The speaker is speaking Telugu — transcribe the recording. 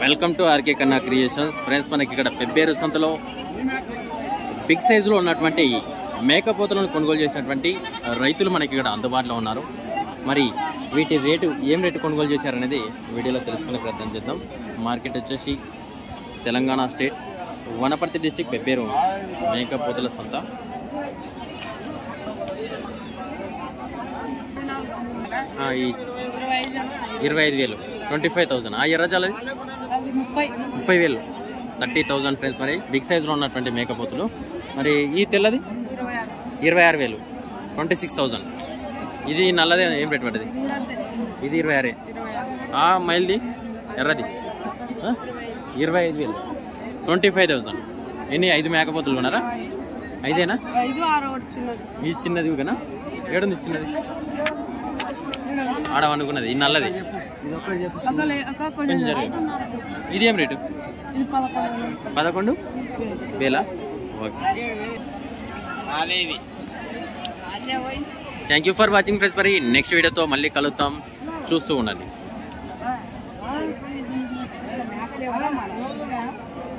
Welcome to RK Kanna creations friends మనకి ఇక్కడ పెబ్బేరు సంతలో బిగ్ సైజులో ఉన్నటువంటి మేకపోతులను కొనుగోలు చేసినటువంటి రైతులు మనకి ఇక్కడ అందుబాటులో ఉన్నారు మరి వీటి రేటు ఏం రేటు కొనుగోలు చేశారనేది వీడియోలో తెలుసుకునే ప్రయత్నం చేద్దాం మార్కెట్ వచ్చేసి తెలంగాణ స్టేట్ వనపర్తి డిస్టిక్ పెబ్బేరు మేకపోతుల సంత ఆ, ఈ ఇరవై ఐదు వేలు ట్వంటీ ఫైవ్ థౌసండ్ ఆ ఎర్రజాలది అది ముప్పై ముప్పై వేలు థర్టీ థౌజండ్ ఫ్రెండ్స్ మరి బిగ్ సైజులో ఉన్నటువంటి మేకపోతులు మరి ఈ తెల్లది ఇరవై ఆరు ఇరవై ఆరు వేలు ట్వంటీ సిక్స్ థౌజండ్ ఇది నల్లదే ఏం రేటు పడ్డది ఇది కూడా అంతే ఇది ఇరవై ఆరే ఇరవై ఆరు ఆ మైల్ది ఎర్రది ఆ? ఇరవై ఐదు వేలు ట్వంటీ ఫైవ్ థౌజండ్ ఎన్ని ఐదు మేకపోతులు ఉన్నారా ఐదేనా ఐదు ఆరు ఒకటి చిన్నది ఈ చిన్నది ఊగనా ఏడుంది చిన్నది ఆడ అనుకున్నది ఈ నల్లది ఒక లే- ఒక కొంచెం కొంచెం జరగదు. ఇది ఏం రేటు ఇది పదకొండు పదకొండు వేలా okay thank you for watching friends మరి నెక్స్ట్ వీడియోతో మళ్ళీ కలుద్దాం చూస్తూ ఉండండి